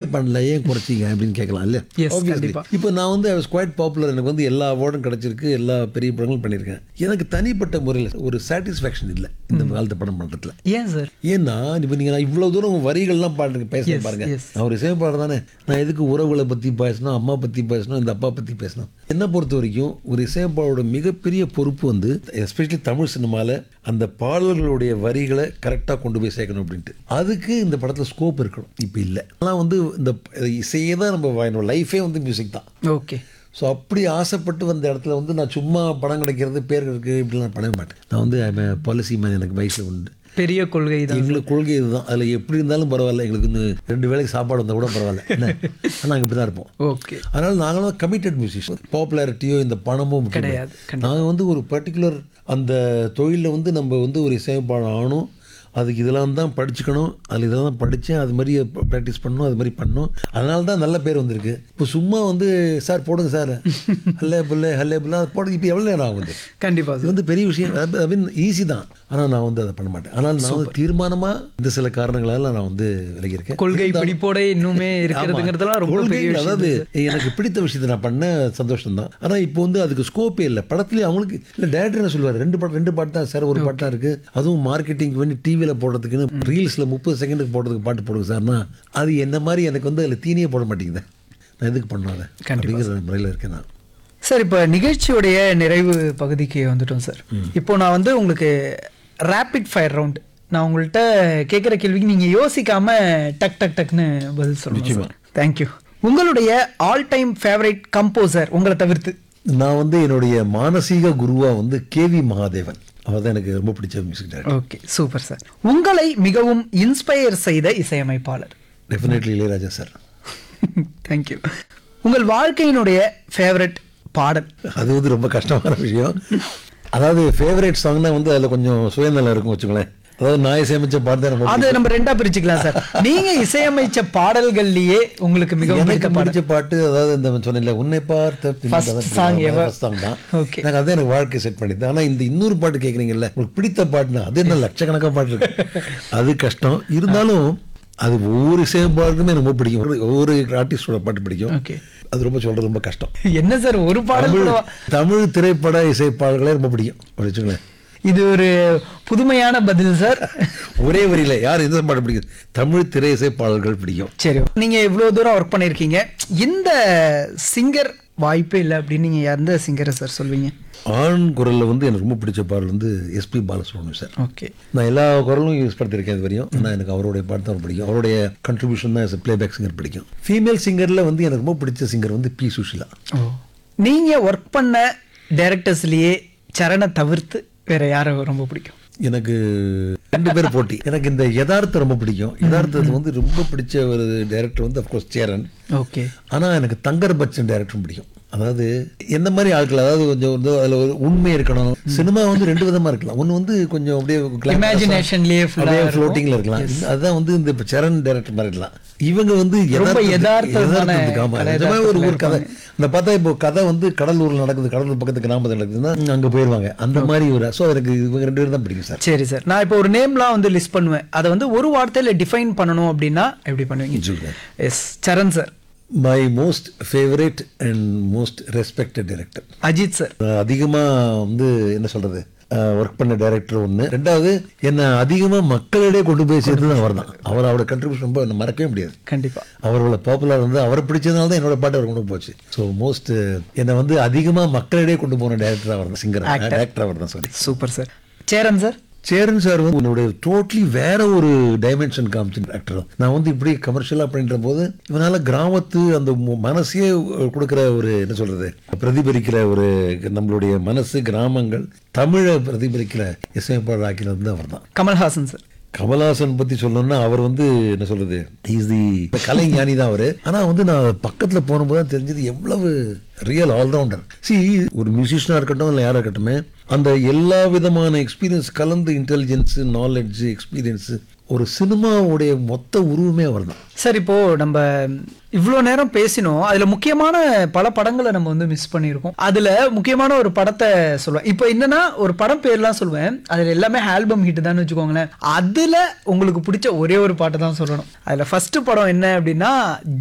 பண்ணல ஏன் குறைச்சிங்க அப்படின்னு கேட்கலாம் இல்லையா Yes, Obviously. கண்டிப்பா. இப்போ நான் வந்து குவைட் பாப்புலர் எனக்கு வந்து எல்லா அவார்டும் கிடைச்சிருக்கு எல்லா பெரிய படங்களும் பண்ணியிருக்கேன் எனக்கு தனிப்பட்ட முறையில் ஒரு சாட்டிஸ்ஃபேக்ஷன் இல்லை இந்த காலத்து படம் பண்ணுறதுல ஏன் சார் ஏன்னா இப்போ நீங்கள் நான் இவ்வளோ தூரம் வரிகள்லாம் பாடுங்க பேசுறேன் Yes, பாருங்க yes. நான் ஒரு இசைப்பாளர் தானே நான் எதுக்கு உறவுகளை பற்றி பேசணும் அம்மா பற்றி பேசணும் இந்த அப்பா பற்றி பேசணும் என்னை பொறுத்த வரைக்கும் ஒரு இசைப்பாளரோட மிகப்பெரிய பொறுப்பு வந்து எஸ்பெஷலி தமிழ் சினிமாவில் அந்த பாடல்களுடைய வரிகளை கரெக்டாக கொண்டு போய் சேர்க்கணும் அப்படின்ட்டு அதுக்கு இந்த படத்தில் ஸ்கோப் இருக்கணும் இப்போ இல்லை ஆனால் வந்து இந்த இசையே தான் நம்ம லைஃபே வந்து மியூசிக் தான் ஓகே ஸோ அப்படி ஆசைப்பட்டு வந்த இடத்துல வந்து நான் சும்மா படம் கிடைக்கிறது பேர் இருக்கு இப்படிலாம் நான் பண்ணவே மாட்டேன் நான் வந்து பாலிசி மேன் எனக்கு வயசில் உண்டு பெரிய கொள்கை தான் எங்களுக்கு கொள்கை இதுதான் அதில் எப்படி இருந்தாலும் பரவாயில்ல எங்களுக்கு வந்து ரெண்டு வேளைக்கு சாப்பாடு வந்தால் கூட பரவாயில்ல என்ன ஆனால் நாங்கள் இப்படி தான் இருப்போம் ஓகே அதனால் நாங்களும் கமிட்டட் மியூசிஷியன் பாப்புலாரிட்டியோ இந்த பணமோ முக்கியம் கிடையாது, கிடையாது நாங்கள் வந்து ஒரு பர்டிகுலர் அந்த தொழிலில் வந்து நம்ம வந்து ஒரு இசையமைப்பாளர் ஆகணும் அதுக்கு இதெல்லாம் தான் படிச்சுக்கணும் அதில் இதெல்லாம் தான் படித்தேன் அது மாதிரி ப்ராக்டிஸ் பண்ணணும் அது மாதிரி பண்ணணும் அதனால தான் நல்ல பேர் வந்திருக்கு இப்போ சும்மா வந்து சார் போடுங்க சார் ஹல்லே புல்லே ஹல்லே புல்லா போடுங்க இப்போ எவ்வளோ நேரம் ஆகுது கண்டிப்பா இது வந்து பெரிய விஷயம் ஐ மீன் ஈஸி தான் ஆனால் நான் வந்து அதை பண்ண மாட்டேன் ஆனால் நான் வந்து தீர்மானமாக இந்த சில காரணங்களால நான் வந்து விலகியிருக்கேன் கொள்கை பிடிப்போட இன்னுமே இருக்கிறதுங்கிறதுலாம் ரொம்ப பெரிய கொள்கைகள் விஷயம் அதாவது எனக்கு பிடித்த விஷயத்தை நான் பண்ண சந்தோஷம் தான் ஆனால் இப்போ வந்து அதுக்கு ஸ்கோப்பே இல்லை படத்துலேயே அவங்களுக்கு இல்லை டேரக்டர் என்ன சொல்லுவார் ரெண்டு படம் ரெண்டு பாட்டு தான் சார் ஒரு பாட்டு தான் இருக்குது அதுவும் மார்க்கெட்டிங் வேண்டி டிவியில் போடுறதுக்குன்னு ரீல்ஸில் முப்பது செகண்டுக்கு போடுறதுக்கு பாட்டு போடுங்க சார்னா அது என்ன மாதிரி எனக்கு வந்து அதில் தீனியே போட மாட்டேங்குது நான் எதுக்கு பண்ணாத அப்படிங்கிற முறையில் இருக்கேன் நான் சார் இப்போ நிகழ்ச்சியுடைய நிறைவு பகுதிக்கு வந்துட்டோம் சார் இப்போ நான் வந்து உங்களுக்கு ரேபிட் ஃபயர் ரவுண்ட் நான் உங்கள்கிட்ட கேட்குற கேள்விக்கு நீங்கள் யோசிக்காம டக் டக் டக்னு பதில் சொல்லணும் நிச்சயமா. தேங்க்யூ உங்களுடைய ஆல் டைம் ஃபேவரட் கம்போசர் உங்களை தவிர்த்து நான் வந்து என்னுடைய மானசீக குருவா வந்து கேவி மகாதேவன் அவர் தான் எனக்கு ரொம்ப பிடிச்ச music director okay super sir உங்களை மிகவும் இன்ஸ்பயர் செய்த இசையமைப்பாளர் டெஃபினெட்லி இளையராஜா சார் தேங்க்யூ உங்கள் வாழ்க்கையினுடைய ஃபேவரட் பாடல் அது வந்து ரொம்ப கஷ்டமான விஷயம் அதாவது ஃபேவரேட் சாங்னா வந்து அதில் கொஞ்சம் சுயநலம் இருக்கும் வச்சுங்களேன் அதாவது நான் இசையமைச்ச பாட்டு தான் ரொம்ப அது நம்ம ரெண்டா பிரிச்சுக்கலாம் சார் நீங்க இசையமைச்ச பாடல்கள்லயே உங்களுக்கு மிகவும் எனக்கு பிடித்த பாடல் பிடிச்ச பாட்டு அதாவது இந்த சொன்னேன்ல உன்னை பார்த்த பின் First தான் song ever. first song தான் Okay. எனக்கு அதான் எனக்கு வாழ்க்கை செட் பண்ணிது ஆனா இந்த இன்னொரு பாட்டு கேட்குறீங்கல்ல உங்களுக்கு பிடித்த பாட்டுனா அது என்ன லட்சக்கணக்கான பாட்டு இருக்கு அது கஷ்டம் இருந்தாலும் அது ஒவ்வொரு இசையமைப்பாளருக்குமே எனக்கு ரொம்ப பிடிக்கும் ஒரு- ஒவ்வொரு ஆர்டிஸ்டோட பாட்டு பிடிக்கும் ஓகே அது ரொம்ப சொல்றது ரொம்ப கஷ்டம் என்ன சார் ஒரு பாடல் தமிழ் கூடவா? தமிழ் திரைப்பட இசைப்பாளர்களே ரொம்ப பிடிக்கும் அப்படி வச்சுங்களேன் இது ஒரு புதுமையான பதில் சார் ஒரே வரியில யார் எந்த பாட்டு பிடிக்கும் தமிழ் திரை இசைப்பாளர்கள் பிடிக்கும் சரி நீங்க இவ்வளவு தூரம் ஒர்க் பண்ணிருக்கீங்க இந்த சிங்கர் வாய்ப்பே இல்லை அப்படின்னு நீங்க எந்த சிங்கரை சார் சொல்வீங்க ஆண் குரல்ல வந்து எனக்கு ரொம்ப பிடிச்ச பாடல் வந்து எஸ்பி பாலசுப்ரமணியம் சார் ஓகே நான் எல்லா குரலும் யூஸ் படுத்திருக்கேன் இது வரையும் ஆனால் எனக்கு அவருடைய பாட்டு தான் ரொம்ப பிடிக்கும் அவருடைய கண்ட்ரிபியூஷன் தான் பிளேபேக் சிங்கர் பிடிக்கும் ஃபீமேல் சிங்கரில் வந்து எனக்கு ரொம்ப பிடிச்ச சிங்கர் வந்து பி சுஷிலா ஓ நீங்க ஒர்க் பண்ண டைரக்டர்ஸ்லயே சரணை தவிர்த்து வேற யாரை ரொம்ப பிடிக்கும் எனக்கு ரெண்டு பேர் போட்டி எனக்கு இந்த யதார்த்தம் ரொம்ப பிடிக்கும் யதார்த்தத்தில் வந்து ரொம்ப பிடிச்ச ஒரு டைரக்டர் வந்து அஃப்கோர்ஸ் சேரன் ஓகே ஆனால் எனக்கு தங்கர் பச்சன் டைரக்டரும் பிடிக்கும் அதாவது எந்த மாதிரி ஆட்கள் அதாவது கொஞ்சம் வந்து அதில் ஒரு உண்மை இருக்கணும் சினிமா வந்து ரெண்டு விதமாக இருக்கலாம் ஒன்று வந்து கொஞ்சம் அப்படியே glamorous-ஆ, Imaginationலயே full-ஆ அப்படியே இருக்கும். ஃப்ளோட்டிங்கில் இருக்கலாம் இந்த- அதுதான் வந்து இந்த இப்போ சரண் டைரக்டர் மாதிரி இருக்கலாம் இவங்க வந்து யதார்த்தத்துக்கு- யதார்த்தமான யதார்த்தத்துக்கு, ஆமா. கலை நிஜமாவே ஒரு ஒரு யதார்த்தத்துல கதை இந்த பார்த்தா இப்போ கதை வந்து கடலூரில் நடக்குது கடலூர் பக்கத்து கிராமத்தில் நடக்குதுன்னா அங்கே போயிடுவாங்க அந்த மாதிரி ஒரு ஸோ எனக்கு இவங்க ரெண்டு பேரும் தான் பிடிக்கும் சார் சரி சார் நான் இப்போ ஒரு நேம்லாம் வந்து லிஸ்ட் பண்ணுவேன் அதை வந்து ஒரு வார்த்தையில டிஃபைன் பண்ணணும் அப்படின்னா எப்படி பண்ணுவீங்க சொல்லுங்க S Saran sir my most favourite and most respected director Ajith sir அதிகமாக வந்து என்ன சொல்றது ஒர்க் பண்ண டைரக்டர் ஒன்று ரெண்டாவது என்னை அதிகமாக மக்களிடையே கொண்டு போய் சேர்த்தது அவர் தான் அவர் அவரோட கண்ட்ரிபியூஷன் ரொம்ப என்னை மறக்கவே முடியாது கண்டிப்பா அவரோட பாப்புலர் வந்து அவரை பிடிச்சதுனால தான் என்னோட பாட்டு அவர் கொண்டு போச்சு ஸோ மோஸ்ட் என்னை வந்து அதிகமாக மக்களிடையே கொண்டு போன டேரக்டர் அவர் தான் சிங்கர் டேரக்டர் அவர் தான் sorry super sir Cheran sir Cheran sir வந்து என்னுடைய டோட்டலி வேற ஒரு டைமென்ஷன் காமிச்சு ஆக்டர் நான் வந்து இப்படி கமர்ஷியலாக பண்ணிட்ட போது இவனால கிராமத்து அந்த மு- மனசையே கொடுக்குற ஒரு என்ன சொல்றது பிரதிபலிக்கிற ஒரு நம்மளுடைய மனசு கிராமங்கள் தமிழை பிரதிபலிக்கிற இசையமைப்பாளர் ஆக்கினது வந்து அவர் தான் கமல்ஹாசன் சார் கமல்ஹாசன் பத்தி சொல்லணும்னா அவர் வந்து என்ன சொல்றது இஸ் தி கலைஞானி தான் அவரு ஆனா வந்து நான் பக்கத்துல போனபோது தான் தெரிஞ்சது எவ்வளவு ரியல் ஆல்ரவுண்டர் சி ஒரு மியூசிஷியனா இருக்கட்டும் இல்லை யாரா இருக்கட்டுமே அந்த எல்லா விதமான எக்ஸ்பீரியன்ஸ் கலந்து இன்டெலிஜென்ஸ் நாலேஜ் எக்ஸ்பீரியன்ஸ் ஒரு சினிமாவுடைய மொத்த உருவமே அவர் தான் சார் இப்போ நம்ம இவ்வளோ நேரம் பேசினோம் அதுல முக்கியமான பல படங்களை நம்ம வந்து மிஸ் பண்ணியிருக்கோம் அதுல முக்கியமான ஒரு படத்தை சொல்லுவேன் இப்போ என்னன்னா ஒரு படம் பேர்லாம் சொல்லுவேன் அதுல எல்லாமே ஆல்பம் ஹிட் தான் வச்சுக்கோங்களேன் அதுல உங்களுக்கு பிடிச்ச ஒரே ஒரு பாட்டை தான் சொல்லணும் அதுல ஃபர்ஸ்ட் படம் என்ன அப்படின்னா